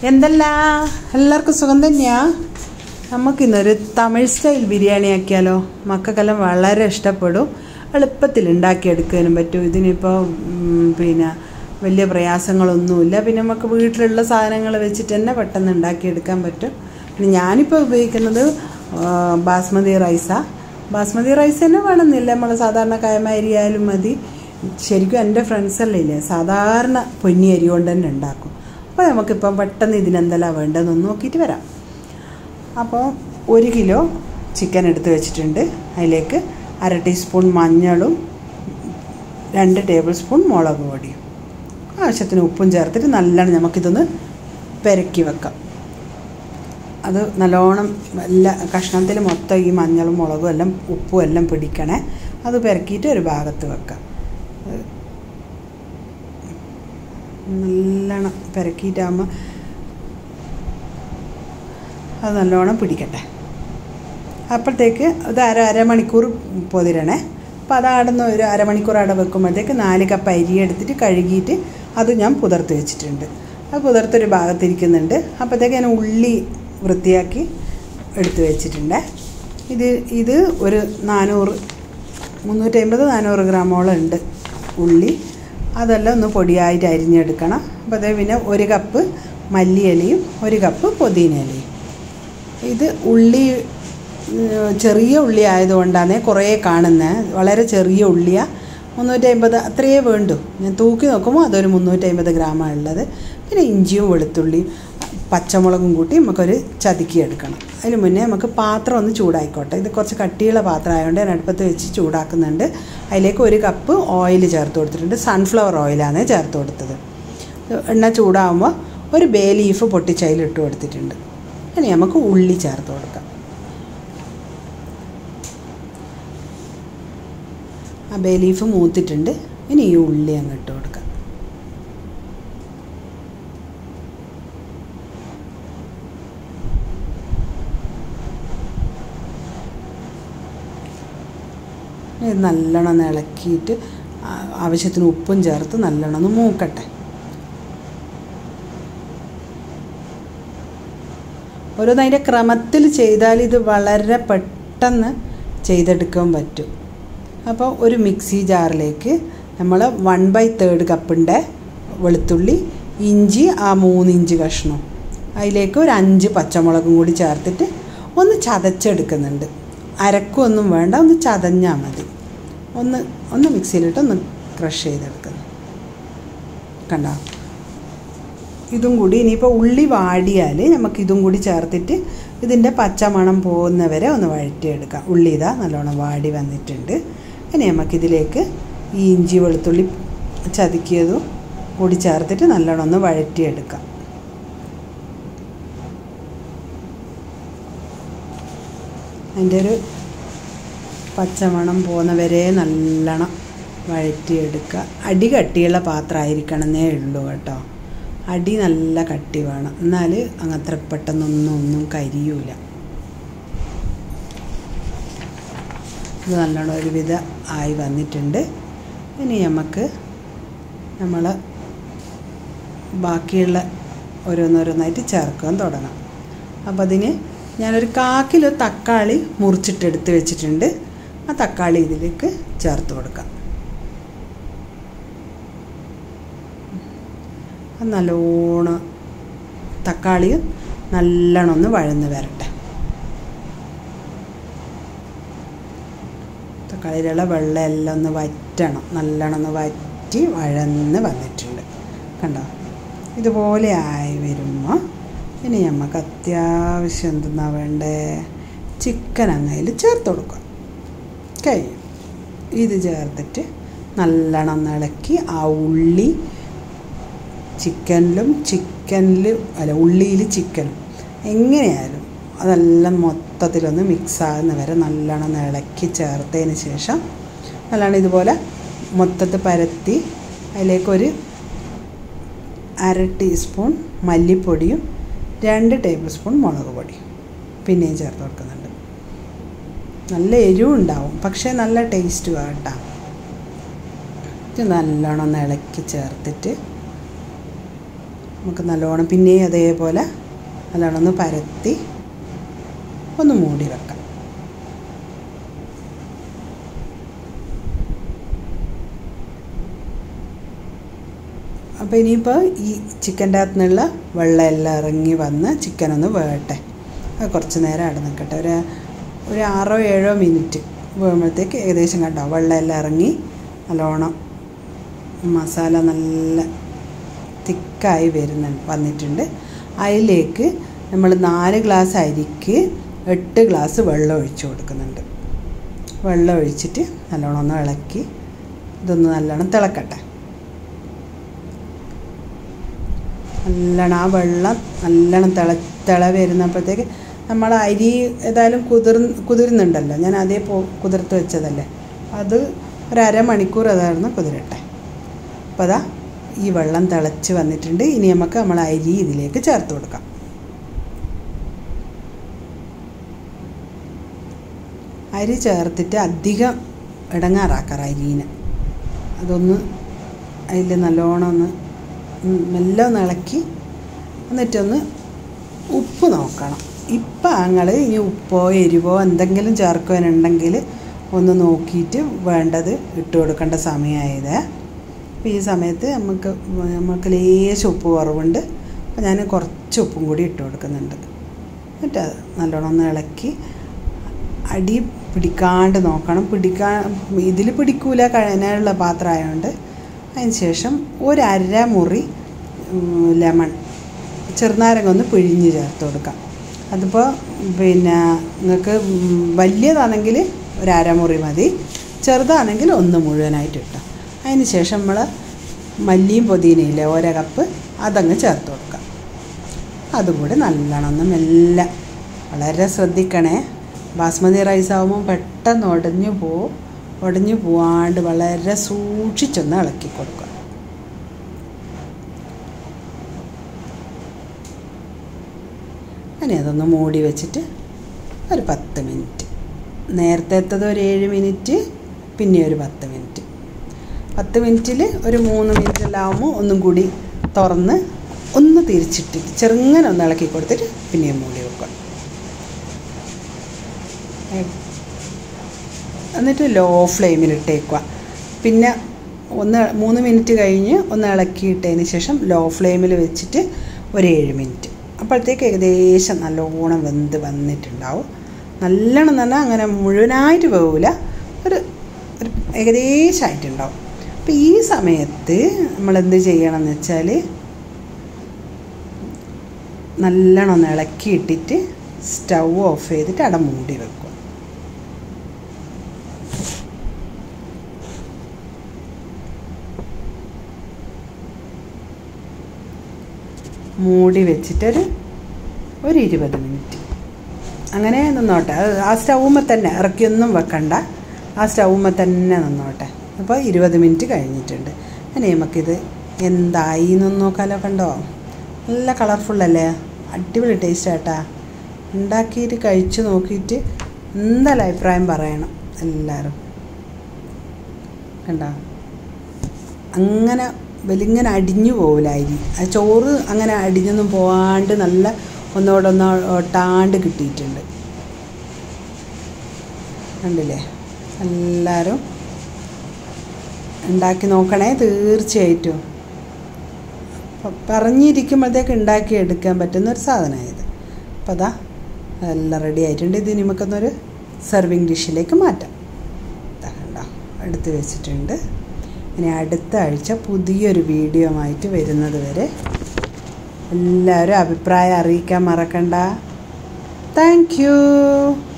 എന്തല്ല എല്ലാവർക്കും സുഖം തന്നെയാ നമുക്കിന്നൊരു തമിഴ് സ്റ്റൈൽ ബിരിയാണി ആക്കിയാലോ മക്കൾക്കെല്ലാം വളരെ ഇഷ്ടപ്പെടും എളുപ്പത്തിൽ ഉണ്ടാക്കിയെടുക്കാനും പറ്റും ഇതിനിപ്പോൾ ഉം, പിന്നെ വലിയ പ്രയാസങ്ങളൊന്നുമില്ല പിന്നെ നമുക്ക് വീട്ടിലുള്ള സാധനങ്ങൾ വെച്ചിട്ട് തന്നെ പെട്ടെന്ന് ഉണ്ടാക്കിയെടുക്കാൻ പറ്റും പിന്നെ ഞാനിപ്പോൾ ഉപയോഗിക്കുന്നത് ആ, ബാസ്മതി റൈസാണ് ബാസ്മതി റൈസ് തന്നെ വേണമെന്നില്ല നമ്മൾ സാധാരണ കായമ അരി ആയാലും മതി ശരിക്കും എൻ്റെ ഫ്രണ്ട്സല്ലേ ഇല്ലേ സാധാരണ പൊന്നി അരി കൊണ്ട് തന്നെ ഉണ്ടാക്കും അപ്പോൾ നമുക്കിപ്പം പെട്ടെന്ന് ഇതിനെന്തെല്ലാം വേണ്ടതെന്ന് നോക്കിയിട്ട് വരാം അപ്പോൾ ഒരു കിലോ ചിക്കൻ എടുത്ത് വെച്ചിട്ടുണ്ട് അതിലേക്ക് അര ടീസ്പൂൺ മഞ്ഞളും രണ്ട് ടേബിൾ സ്പൂൺ മുളക് പൊടിയും ആവശ്യത്തിന് ഉപ്പും ചേർത്തിട്ട് നല്ലോണം നമുക്കിതൊന്ന് പെരക്കി വെക്കാം അത് നല്ലോണം എല്ലാ കഷ്ണത്തിൽ മൊത്തം ഈ മഞ്ഞളും മുളകും എല്ലാം ഉപ്പും എല്ലാം പിടിക്കണേ അത് പെരക്കിയിട്ട് ഒരു ഭാഗത്ത് വെക്കാം അത് നല്ലോണം പെരക്കിയിട്ടാകുമ്പോൾ അത് നല്ലോണം പിടിക്കട്ടെ അപ്പോഴത്തേക്ക് ഇത് അര അരമണിക്കൂർ പൊതിരണേ അപ്പോൾ അത് ആടുന്ന ഒരു അരമണിക്കൂർ അവിടെ വെക്കുമ്പോഴത്തേക്ക് നാല് കപ്പ് അരി എടുത്തിട്ട് കഴുകിയിട്ട് അത് ഞാൻ പുതർത്ത് വെച്ചിട്ടുണ്ട് അത് പുതർത്തൊരു ഭാഗത്തിരിക്കുന്നുണ്ട് അപ്പോഴത്തേക്ക് ഞാൻ ഉള്ളി വൃത്തിയാക്കി എടുത്ത് വെച്ചിട്ടുണ്ട് ഇത് ഇത് ഒരു നാനൂറ് മുന്നൂറ്റമ്പത് നാനൂറ് ഗ്രാമോളം ഉണ്ട് ഉള്ളി അതെല്ലാം ഒന്ന് പൊടിയായിട്ട് അരിഞ്ഞെടുക്കണം അപ്പോൾ അതേ പിന്നെ ഒരു കപ്പ് മല്ലിയിലയും ഒരു കപ്പ് പുതിന ഇലയും ഇത് ഉള്ളി ഉം, ചെറിയ ഉള്ളി ആയതുകൊണ്ടാണ് കുറേ കാണുന്നത് വളരെ ചെറിയ ഉള്ളിയാണ് മുന്നൂറ്റി അമ്പത് അത്രയേ വേണ്ടൂ ഞാൻ തൂക്കി നോക്കുമ്പോൾ അതൊരു മുന്നൂറ്റി അമ്പത് ഗ്രാമാണ് ഉള്ളത് പിന്നെ ഇഞ്ചിയും വെളുത്തുള്ളിയും പച്ചമുളകും കൂട്ടി നമുക്കൊരു ചതുക്കി എടുക്കണം അതിന് മുന്നേ നമുക്ക് പാത്രം ഒന്ന് ചൂടായിക്കോട്ടെ ഇത് കുറച്ച് കട്ടിയുള്ള പാത്രം ആയതുകൊണ്ട് ഞാൻ അടുപ്പത്ത് വെച്ച് ചൂടാക്കുന്നുണ്ട് അതിലേക്ക് ഒരു കപ്പ് ഓയിൽ ചേർത്ത് കൊടുത്തിട്ടുണ്ട് സൺഫ്ലവർ ഓയിലാണ് ചേർത്ത് കൊടുത്തത് എണ്ണ ചൂടാകുമ്പോൾ ഒരു ബേ ലീഫ് പൊട്ടിച്ചതിലിട്ട് കൊടുത്തിട്ടുണ്ട് ഇനി നമുക്ക് ഉള്ളി ചേർത്ത് കൊടുക്കാം ആ ബേ ലീഫ് മൂത്തിട്ടുണ്ട് ഇനി ഈ ഉള്ളി അങ്ങ് ഇട്ട് കൊടുക്കാം ഇത് നല്ലോണം ഒന്ന് ഇളക്കിയിട്ട് ആ- ആവശ്യത്തിന് ഉപ്പും ചേർത്ത് നല്ലോണം ഒന്ന് മൂക്കട്ടെ ഓരോന്ന് അതിൻ്റെ ക്രമത്തിൽ ചെയ്താൽ ഇത് വളരെ പെട്ടെന്ന് ചെയ്തെടുക്കാൻ പറ്റും അപ്പോൾ ഒരു മിക്സി ജാറിലേക്ക് നമ്മൾ വൺ ബൈ തേർഡ് കപ്പിൻ്റെ വെളുത്തുള്ളി ഇഞ്ചി ആ മൂന്ന് ഇഞ്ച് കഷ്ണം അതിലേക്ക് ഒരു അഞ്ച് പച്ചമുളകും കൂടി ചേർത്തിട്ട് ഒന്ന് ചതച്ചെടുക്കുന്നുണ്ട് അരക്കൊന്നും വേണ്ട ഒന്ന് ചതഞ്ഞാൽ മതി ഒന്ന് ഒന്ന് മിക്സിയിലിട്ട് ഒന്ന് ക്രഷ് ചെയ്തെടുക്കുന്നു കണ്ടോ ഇതും കൂടി ഇനിയിപ്പോൾ ഉള്ളി വാടിയാൽ നമുക്ക് ഇതും കൂടി ചേർത്തിട്ട് ഇതിൻ്റെ പച്ചമണം പോകുന്നവരെ ഒന്ന് വഴറ്റിയെടുക്കാം ഉള്ളി ഇതാ നല്ലോണം വാടി വന്നിട്ടുണ്ട് ഇനി നമുക്കിതിലേക്ക് ഈ ഇഞ്ചി വെളുത്തുള്ളി ചതുക്കിയതും കൂടി ചേർത്തിട്ട് നല്ലോണം ഒന്ന് വഴറ്റിയെടുക്കാം അതിൻ്റെ ഒരു പച്ചമണം പോകുന്നവരെ നല്ലോണം വഴറ്റിയെടുക്കുക അടി കട്ടിയുള്ള പാത്രമായിരിക്കണമെന്നേ ഉള്ളൂ കേട്ടോ അടി നല്ല കട്ടി വേണം എന്നാൽ അങ്ങത്ര പെട്ടെന്നൊന്നും ഒന്നും കരിയൂല ഇത് നല്ലോണം ഒരുവിധ ആയി വന്നിട്ടുണ്ട് ഇനി നമുക്ക് നമ്മൾ ബാക്കിയുള്ള ഓരോന്നോരോന്നായിട്ട് ചേർക്കാൻ തുടങ്ങാം അപ്പോൾ അതിന് ഞാനൊരു കാ കിലോ തക്കാളി മുറിച്ചിട്ട് എടുത്ത് വെച്ചിട്ടുണ്ട് ആ തക്കാളി ഇതിലേക്ക് ചേർത്ത് കൊടുക്കാം അത് നല്ലോണം തക്കാളിയും നല്ലോണം ഒന്ന് വഴന്ന് വരട്ടെ തക്കാളിയിലുള്ള വെള്ളം എല്ലാം ഒന്ന് വറ്റണം നല്ലോണം ഒന്ന് വറ്റി വഴന്ന് വന്നിട്ടുണ്ട് കണ്ടോ ഇതുപോലെ ആയി വരുമ്പോൾ ഇനി നമുക്ക് അത്യാവശ്യം എന്തെന്നാ വേണ്ടേ ചിക്കൻ അങ്ങയിൽ ചേർത്ത് കൊടുക്കുക കഴിയും ഇത് ചേർത്തിട്ട് നല്ലോണം ഒന്ന് ഇളക്കി ആ ഉള്ളി ചിക്കനിലും ചിക്കനിൽ അല്ല ഉള്ളിയിൽ ചിക്കനും എങ്ങനെയായാലും അതെല്ലാം മൊത്തത്തിലൊന്ന് മിക്സ് ആകുന്ന വരെ നല്ലോണം ഒന്ന് ഇളക്കി ചേർത്തതിന് ശേഷം നല്ലോണം ഇതുപോലെ മൊത്തത്തിൽ പരത്തി അതിലേക്കൊരു അര ടീസ്പൂൺ മല്ലിപ്പൊടിയും രണ്ട് ടേബിൾ സ്പൂൺ മുളക് പൊടിയും പിന്നെയും ചേർത്ത് കൊടുക്കുന്നുണ്ട് നല്ല എരിവും ഉണ്ടാവും പക്ഷേ നല്ല ടേസ്റ്റും കേട്ടോ ഇത് നല്ലോണം ഒന്ന് ഇളക്കി ചേർത്തിട്ട് നമുക്ക് നല്ലോണം പിന്നെയും അതേപോലെ നല്ലോണം ഒന്ന് പരത്തി ഒന്ന് മൂടി വെക്കാം അപ്പോൾ ഇനിയിപ്പോൾ ഈ ചിക്കൻ്റെ അകത്തു നിന്നുള്ള വെള്ളം എല്ലാം ഇറങ്ങി വന്ന് ചിക്കൻ ഒന്ന് വേകട്ടെ അത് കുറച്ച് നേരം അവിടെ നിൽക്കട്ടെ ഒരു ഒരു ആറോ ഏഴോ മിനിറ്റ് വേകുമ്പോഴത്തേക്ക് ഏകദേശം കണ്ടോ വെള്ളം എല്ലാം ഇറങ്ങി നല്ലോണം മസാല നല്ല തിക്കായി വരുന്നുണ്ട് വന്നിട്ടുണ്ട് അതിലേക്ക് നമ്മൾ നാല് ഗ്ലാസ് അരിക്ക് എട്ട് ഗ്ലാസ് വെള്ളം ഒഴിച്ച് കൊടുക്കുന്നുണ്ട് വെള്ളം ഒഴിച്ചിട്ട് നല്ലോണം ഒന്ന് ഇളക്കി ഇതൊന്ന് നല്ലോണം തിളക്കട്ടെ നല്ലോണം ആ വെള്ളം നല്ലോണം തിള തിള വരുന്നപ്പോഴത്തേക്ക് നമ്മൾ അരി ഏതായാലും കുതിർ കുതിരുന്നുണ്ടല്ലോ ഞാൻ അതേ പോ കുതിർത്ത് വെച്ചതല്ലേ അത് ഒരു അരമണിക്കൂർ അതായിരുന്നു കുതിരട്ടെ അപ്പോൾ അതാ ഈ വെള്ളം തിളച്ച് വന്നിട്ടുണ്ട് ഇനി നമുക്ക് നമ്മൾ അരി ഇതിലേക്ക് ചേർത്ത് കൊടുക്കാം അരി ചേർത്തിട്ട് അധികം ഇടങ്ങാറാക്കാറ് അരീനെ അതൊന്ന് അതിൽ നല്ലോണം ഒന്ന് മെല്ലെ ഒന്ന് ഇളക്കി എന്നിട്ടൊന്ന് ഉപ്പ് നോക്കണം ഇപ്പം ഞങ്ങൾ ഇനി ഉപ്പോ എരിവോ എന്തെങ്കിലും ചേർക്കാനുണ്ടെങ്കിൽ ഒന്ന് നോക്കിയിട്ട് വേണ്ടത് ഇട്ട് കൊടുക്കേണ്ട സമയമായത് അപ്പോൾ ഈ സമയത്ത് നമുക്ക് നമുക്ക് ലേശം ഉപ്പ് കുറവുണ്ട് അപ്പോൾ ഞാൻ കുറച്ച് ഉപ്പും കൂടി ഇട്ട് കൊടുക്കുന്നുണ്ട് എന്നിട്ട് അത് നല്ലോണം ഒന്ന് ഇളക്കി അടി പിടിക്കാണ്ട് നോക്കണം പിടിക്കാൻ ഇതിൽ പിടിക്കൂല കഴിഞ്ഞുള്ള പാത്രമായതുകൊണ്ട് അതിന് ശേഷം ഒരു അര മുറി ലെമൺ ചെറുനാരങ്ങ ഒന്ന് പിഴിഞ്ഞ് ചേർത്ത് കൊടുക്കാം അതിപ്പോൾ പിന്നെ നിങ്ങൾക്ക് വലിയതാണെങ്കിൽ ഒരു അരമുറി മതി ചെറുതാണെങ്കിൽ ഒന്ന് മുഴുവനായിട്ട് ഇട്ടാം അതിന് ശേഷം നമ്മൾ മല്ലിയും പുതിനയില്ലേ ഓരോ കപ്പ് അതങ്ങ് ചേർത്ത് കൊടുക്കാം അതും കൂടി നല്ലോണം ഒന്ന് മെല്ലെ വളരെ ശ്രദ്ധിക്കണേ ബാസ്മതി റൈസ് ആകുമ്പോൾ പെട്ടെന്ന് ഉടഞ്ഞു പോവും ഉടഞ്ഞു പോവാണ്ട് വളരെ സൂക്ഷിച്ചൊന്ന് ഇളക്കി കൊടുക്കുക ഇനി അതൊന്ന് മൂടി വെച്ചിട്ട് ഒരു പത്ത് മിനിറ്റ് നേരത്തേത്തത് ഒരു ഏഴ് മിനിറ്റ് പിന്നെ ഒരു പത്ത് മിനിറ്റ് പത്ത് മിനിറ്റിൽ ഒരു മൂന്ന് മിനിറ്റെല്ലാം ആകുമ്പോൾ ഒന്നും കൂടി തുറന്ന് ഒന്ന് തിരിച്ചിട്ടിട്ട് ചെറുങ്ങനെ ഒന്ന് ഇളക്കി കൊടുത്തിട്ട് പിന്നെയും മൂടി വെക്കുക എന്നിട്ട് ലോ ഫ്ലെയിമിലിട്ടേക്കുക പിന്നെ ഒന്ന് മൂന്ന് മിനിറ്റ് കഴിഞ്ഞ് ഒന്ന് ഇളക്കിയിട്ടതിന് ശേഷം ലോ ഫ്ലെയിമിൽ വെച്ചിട്ട് ഒരു ഏഴ് മിനിറ്റ് അപ്പോഴത്തേക്ക് ഏകദേശം നല്ലോണം വെന്ത് വന്നിട്ടുണ്ടാവും നല്ലോണം എന്ന് പറഞ്ഞാൽ അങ്ങനെ മുഴുവനായിട്ട് പോകില്ല ഒരു ഒരു ഏകദേശമായിട്ടുണ്ടാവും അപ്പോൾ ഈ സമയത്ത് നമ്മൾ എന്ത് ചെയ്യണം എന്ന് വെച്ചാൽ നല്ലോണം ഒന്ന് ഇളക്കിയിട്ടിട്ട് സ്റ്റൗ ഓഫ് ചെയ്തിട്ട് അവിടെ മൂടി വെക്കുക മൂടി വെച്ചിട്ടൊരു ഒരു ഇരുപത് മിനിറ്റ് അങ്ങനെ നിന്നോട്ടെ അത് ആ സ്റ്റൗമ്മ തന്നെ ഇറക്കിയൊന്നും വെക്കണ്ട ആ സ്റ്റൗമ്മ തന്നെ നിന്നോട്ടെ അപ്പോൾ ഇരുപത് മിനിറ്റ് കഴിഞ്ഞിട്ടുണ്ട് ഇനി നമുക്കിത് എന്തായി എന്നൊന്ന് നോക്കാലോ കണ്ടോ നല്ല കളർഫുള്ളല്ലേ അടിപൊളി ടേസ്റ്റ് ആട്ടാ ഉണ്ടാക്കിയിട്ട് കഴിച്ചു നോക്കിയിട്ട് എന്തായാലും അഭിപ്രായം പറയണം എല്ലാവരും കണ്ടോ അങ്ങനെ വലിങ്ങനെ അടിഞ്ഞു പോകില്ല അരി ആ ചോറ് അങ്ങനെ അടിഞ്ഞൊന്നും പോകാണ്ട് നല്ല ഒന്നോടൊന്ന് ഒട്ടാണ്ട് കിട്ടിയിട്ടുണ്ട് കണ്ടില്ലേ എല്ലാവരും ഉണ്ടാക്കി നോക്കണേ തീർച്ചയായിട്ടും പറഞ്ഞിരിക്കുമ്പോഴത്തേക്ക് ഉണ്ടാക്കി എടുക്കാൻ പറ്റുന്ന ഒരു സാധനമായത് അപ്പോൾ അതാ എല്ലാം റെഡി ആയിട്ടുണ്ട് ഇത് നമുക്കൊന്നൊരു സെർവിങ് ഡിഷിലേക്ക് മാറ്റാം കണ്ടോ എടുത്ത് വെച്ചിട്ടുണ്ട് ഇനി അടുത്ത ആഴ്ച പുതിയൊരു വീഡിയോ ആയിട്ട് വരുന്നത് വരെ എല്ലാവരും അഭിപ്രായം അറിയിക്കാൻ മറക്കണ്ട താങ്ക് യു